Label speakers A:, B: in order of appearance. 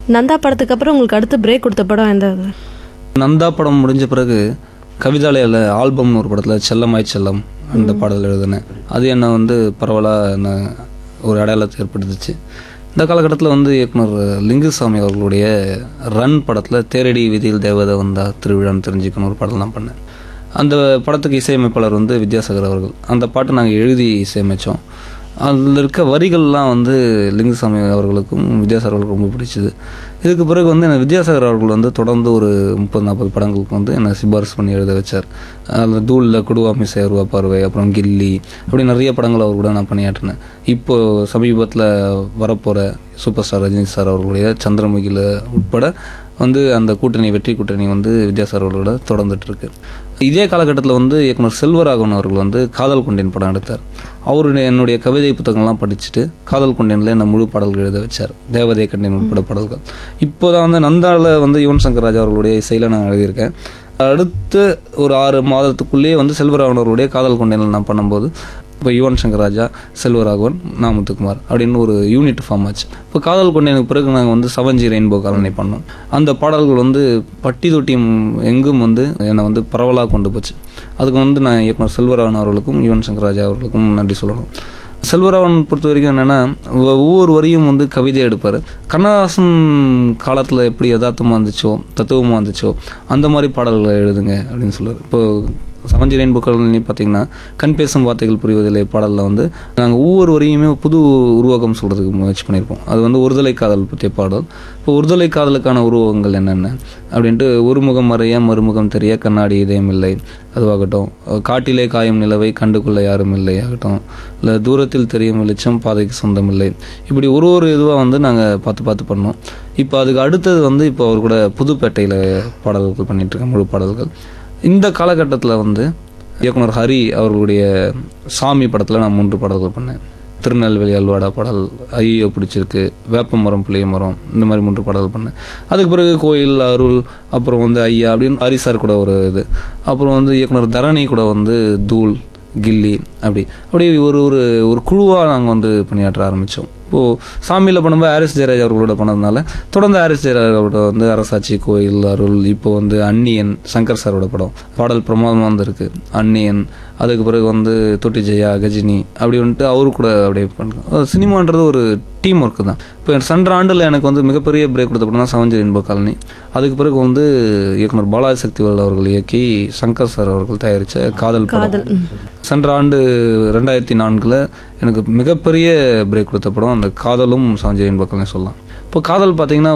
A: நந்தா படத்துக்கு அப்புறம் உங்களுக்கு அடுத்து பிரேக் கொடுத்த படம் எந்த இது
B: நந்தா படம் முடிஞ்ச பிறகு கவிதாலயில் ஆல்பம்னு ஒரு படத்தில் செல்லமாய் செல்லம் அந்த பாடல் எழுதினேன் அது என்ன வந்து பரவலாக என்ன ஒரு அடையாளத்தை ஏற்படுத்துச்சு இந்த காலகட்டத்தில் வந்து இயக்குனர் லிங்குசாமி அவர்களுடைய ரன் படத்தில் தேரடி வீதியில் தேவதை வந்தா திருவிழான்னு தெரிஞ்சுக்கணும் ஒரு படம் தான் பண்ணேன் அந்த படத்துக்கு இசையமைப்பாளர் வந்து வித்யாசாகர் அவர்கள் அந்த பாட்டை நாங்கள் எழுதி இசையமைச்சோம் அதில் இருக்க வரிகள்லாம் வந்து லிங்குசாமி அவர்களுக்கும் வித்யாசாகர் அவர்களுக்கும் ரொம்ப பிடிச்சது இதுக்கு பிறகு வந்து எனக்கு வித்யாசாகர் அவர்கள் வந்து தொடர்ந்து ஒரு முப்பது நாற்பது படங்களுக்கு வந்து என்னை சிபாரிசு பண்ணி எழுத வச்சார் அதில் தூளில் குடுவாமி சேர்வா பார்வை அப்புறம் கில்லி அப்படி நிறைய படங்கள் அவர் கூட நான் பணியாற்றினேன் இப்போது சமீபத்தில் வரப்போகிற சூப்பர் ஸ்டார் ரஜினி சார் அவர்களுடைய சந்திரமுகியில் உட்பட வந்து அந்த கூட்டணி வெற்றி கூட்டணி வந்து வித்யாசாகர் அவர்களோட தொடர்ந்துட்டு இருக்கு இதே காலகட்டத்தில் வந்து இயக்குனர் செல்வராகவன் அவர்கள் வந்து காதல் கொண்டேன் படம் எடுத்தார் அவருடைய என்னுடைய கவிதை புத்தகங்கள்லாம் படிச்சுட்டு காதல் கொண்டேனில் என்ன முழு பாடல்கள் எழுத வச்சார் தேவதை கண்டேன் உட்பட பாடல்கள் இப்போ தான் வந்து நந்தாவில் வந்து யுவன் சங்கர் ராஜா அவர்களுடைய இசையில் நான் எழுதியிருக்கேன் அடுத்த ஒரு ஆறு மாதத்துக்குள்ளேயே வந்து செல்வராகவன் அவர்களுடைய காதல் கொண்டேனில் நான் பண்ணும்போது இப்போ யுவன் சங்கர் ராஜா செல்வராகவன் நான் முத்துக்குமார் அப்படின்னு ஒரு யூனிட் ஃபார்ம் ஆச்சு இப்போ காதல் கொண்டேனுக்கு பிறகு நாங்கள் வந்து சவஞ்சி ரெயின்போ காலனி பண்ணோம் அந்த பாடல்கள் வந்து பட்டி தொட்டியும் எங்கும் வந்து என்னை வந்து பரவலாக கொண்டு போச்சு அதுக்கு வந்து நான் இயக்குனர் செல்வராகவன் அவர்களுக்கும் யுவன் சங்கர் ராஜா அவர்களுக்கும் நன்றி சொல்லணும் செல்வராவன் பொறுத்த வரைக்கும் என்னென்னா ஒவ்வொரு வரியும் வந்து கவிதை எடுப்பார் கண்ணதாசன் காலத்தில் எப்படி யதார்த்தமாக இருந்துச்சோ தத்துவமாக இருந்துச்சோ அந்த மாதிரி பாடல்களை எழுதுங்க அப்படின்னு சொல்லுவார் இப்போ சமஞ்சி ரெயின்போ கலனி பார்த்தீங்கன்னா கண் பேசும் வார்த்தைகள் புரிவதில்லை பாடலில் வந்து நாங்கள் ஒவ்வொரு வரியுமே புது உருவகம் சொல்கிறதுக்கு முயற்சி பண்ணியிருப்போம் அது வந்து ஒருதலை காதல் பற்றிய பாடல் இப்போ ஒருதலை காதலுக்கான உருவகங்கள் என்னென்ன அப்படின்ட்டு ஒரு முகம் மறைய மறுமுகம் தெரிய கண்ணாடி இதயம் இல்லை அதுவாகட்டும் காட்டிலே காயும் நிலவை கண்டுகொள்ள யாரும் இல்லை ஆகட்டும் இல்லை தூரத்தில் தெரியும் வெளிச்சம் பாதைக்கு சொந்தம் இல்லை இப்படி ஒரு ஒரு இதுவாக வந்து நாங்கள் பார்த்து பார்த்து பண்ணோம் இப்போ அதுக்கு அடுத்தது வந்து இப்போ அவர் கூட புதுப்பேட்டையில் பாடல்கள் பண்ணிட்டு இருக்கேன் முழு பாடல்கள் இந்த காலகட்டத்தில் வந்து இயக்குனர் ஹரி அவர்களுடைய சாமி படத்தில் நான் மூன்று பாடல்கள் பண்ணேன் திருநெல்வேலி அல்வாடா பாடல் ஐயோ பிடிச்சிருக்கு வேப்ப மரம் புளிய மரம் இந்த மாதிரி மூன்று பாடல்கள் பண்ணேன் அதுக்கு பிறகு கோயில் அருள் அப்புறம் வந்து ஐயா அப்படின்னு ஹரி சார் கூட ஒரு இது அப்புறம் வந்து இயக்குனர் தரணி கூட வந்து தூள் கில்லி அப்படி அப்படி ஒரு ஒரு ஒரு குழுவாக நாங்கள் வந்து பணியாற்ற ஆரம்பித்தோம் இப்போது சாமியில் பண்ணும்போது ஹாரிஸ் ஜெயராஜ் அவர்களோட பண்ணதுனால தொடர்ந்து ஹாரிஸ் ஜெயராஜ் அவரோட வந்து அரசாட்சி கோயில் அருள் இப்போ வந்து அன்னியன் சங்கர் சாரோட படம் பாடல் பிரமாதமாக வந்திருக்கு அன்னியன் அதுக்கு பிறகு வந்து தொட்டி ஜெயா கஜினி அப்படி வந்துட்டு அவரு கூட அப்படியே பண்ணுறோம் சினிமான்றது ஒரு டீம் ஒர்க்கு தான் இப்போ சென்ற ஆண்டில் எனக்கு வந்து மிகப்பெரிய பிரேக் கொடுத்த படம் தான் சவஞ்சரி இன்ப காலனி அதுக்கு பிறகு வந்து இயக்குனர் பாலாஜி சக்திவேல் அவர்கள் இயக்கி சங்கர் சார் அவர்கள் தயாரித்த காதல் படம் சென்ற ஆண்டு ரெண்டாயிரத்தி நான்கில் எனக்கு மிகப்பெரிய பிரேக் கொடுத்த படம் அந்த காதலும் சவஞ்சரி இன்ப காலனி சொல்லலாம் இப்போ காதல் பார்த்தீங்கன்னா